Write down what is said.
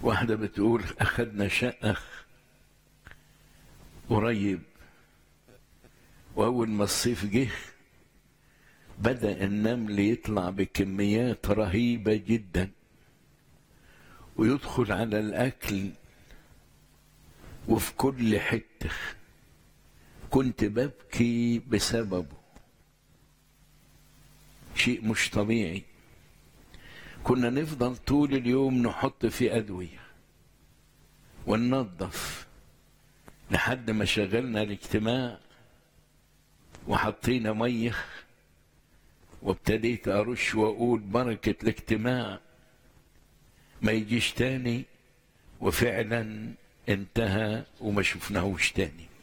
واحدة بتقول أخدنا شقة قريب وأول ما الصيف جه بدأ النمل يطلع بكميات رهيبة جدا ويدخل على الأكل وفي كل حتة كنت ببكي بسببه شيء مش طبيعي كنا نفضل طول اليوم نحط في أدوية وننظف لحد ما شغلنا الاجتماع وحطينا ميه وابتديت ارش واقول بركه الاجتماع ما يجيش تاني وفعلا انتهى وما شفناهوش تاني